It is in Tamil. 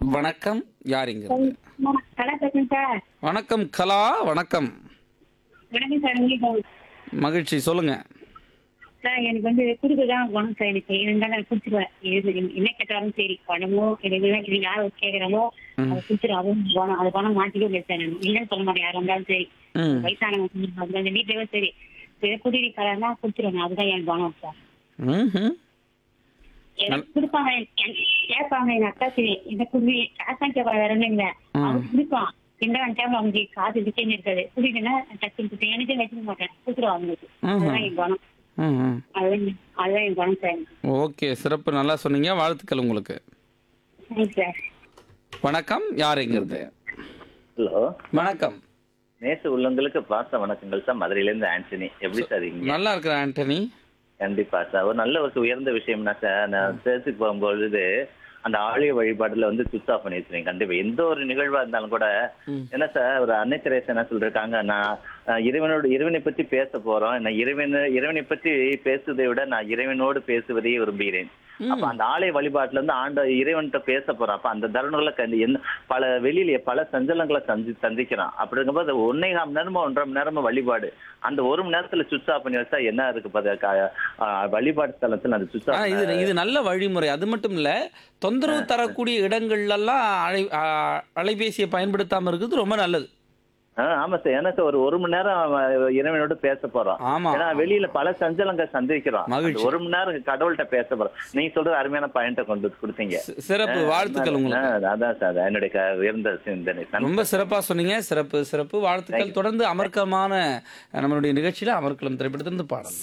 வணக்கம் யாருங்க கலா பேசுறேன் சார் வணக்கம் கலா வணக்கம் வணக்கம் சார் உங்களுக்கு மகிழ்ச்சி சொல்லுங்க சார் எனக்கு வந்து குடுக்க தான் குணம் சார் எனக்கு இருந்தாலும் நான் குடிச்சிருவேன் இது என்ன கேட்டாலும் சரி பணமோ எனக்கு இது யார் கேட்கறாமோ அதை குடிச்சிடும் அதுவும் குணம் அது பணம் மாட்டிக்கவே இல்லை சார் நான் இல்லைன்னு சொல்ல மாட்டேன் யாரும் இருந்தாலும் சரி ம் வயசானவங்க அந்த வீட்லயும் சரி குடிநீ கலர்னா குடிச்சிருவேன் அதுதான் என் குணம் சார் ம்ஹும். எனக்கு கொடுப்பாங்க எனக்கு கேட்பாங்க எங்க அக்கா சரி இந்த குடி காசா கேட்பாங்க வேற ஒண்ணும் இல்ல அவன் குடிப்பான் இந்த டைம்ல அவங்க காசு டிசைன் இருக்காது குடிக்கனா டக்குன்னு குடி எனக்கு வச்சுக்க மாட்டேன் குடுத்துருவான் அவங்களுக்கு அதுதான் என் குணம் ம்ஹும். அதுதான் அதுதான் என் குணம் சார் ஓகே சிறப்பு நல்லா சொன்னீங்க வாழ்த்துக்கள் உங்களுக்கு தேங்க்ஸ் சார் வணக்கம் யாருங்கிறது ஹலோ வணக்கம் நேச உள்ளங்களுக்கு பாச வணக்கங்கள் சார் மதுரையில இருந்து ஆண்டனி எப்படி சார் இருக்கீங்க நல்லா இருக்கிற ஆண்டனி கண்டிப்பா சார் ஒரு நல்ல ஒரு உயர்ந்த விஷயம்னா சார் நான் சேர்த்துக்கு போகும்பொழுது அந்த ஆலய வழிபாடுல வந்து சுவிச் ஆஃப் பண்ணி வச்சிருக்கேன் கண்டிப்பா எந்த ஒரு நிகழ்வா இருந்தாலும் கூட என்ன சார் ஒரு அன்னை தெரேசா என்ன சொல்லிருக்காங்க நான் அஹ், இறைவனோடு இறைவனை பற்றி பேச போறோம் நான் இறைவன் இறைவனை பற்றி பேசுவதை விட நான் இறைவனோடு பேசுவதையே விரும்புகிறேன் அப்ப அந்த ஆலய வழிபாட்டுல இருந்து ஆண்ட இறைவன்கிட்ட பேச போறோம் அப்ப அந்த தருணங்களை கண்டு என்ன பல வெளியில பல சஞ்சலங்களை சந்தி சந்திக்கிறான் அப்படிங்கும்போது அது ஒன்னே கால் நேரமா ஒன்றரை மணி நேரமா வழிபாடு அந்த ஒரு மணி நேரத்துல சுவிச் ஆஃப் பண்ணி வச்சா என்ன இருக்கு பாரு க- ஆஹ் வழிபாடு ஸ்தலத்துல அந்த சுவிச் ஆ, ஆஃப் இது இது நல்ல வழிமுறை அது மட்டும் இல்ல தொந்தரவு தரக்கூடிய இடங்கள்லாம் அலை ஆ, அலைபேசியை பயன்படுத்தாம இருக்கிறது ரொம்ப நல்லது ஆஹ் ஆமா சார் ஏன்னா சார் ஒரு ஒரு மணி நேரம் அவன் இறைவனோட பேச போறோம் ஆமா ஏன்னா வெளியில பல சஞ்சலங்கள் சந்திக்கிறோம் மகிழ்ச்சி. அந்த ஒரு மணி நேரம் கடவுள்கிட்ட பேச போறோம் நீங்க சொல்றது அருமையான பாயிண்ட கொண்டு வந்து கொடுத்தீங்க சி- சிறப்பு வாழ்த்துக்கள் உங்களுக்கு ஆஹ் அதான் சார் என்னுடைய க- உயர்ந்த சிந்தனை ரொம்ப சிறப்பா சொன்னீங்க சிறப்பு சிறப்பு வாழ்த்துக்கள் தொடர்ந்து அமர்க்கமான நம்மளுடைய நிகழ்ச்சியில அமர்க்கலம் திரைப்படத்திலிருந்து பாடல்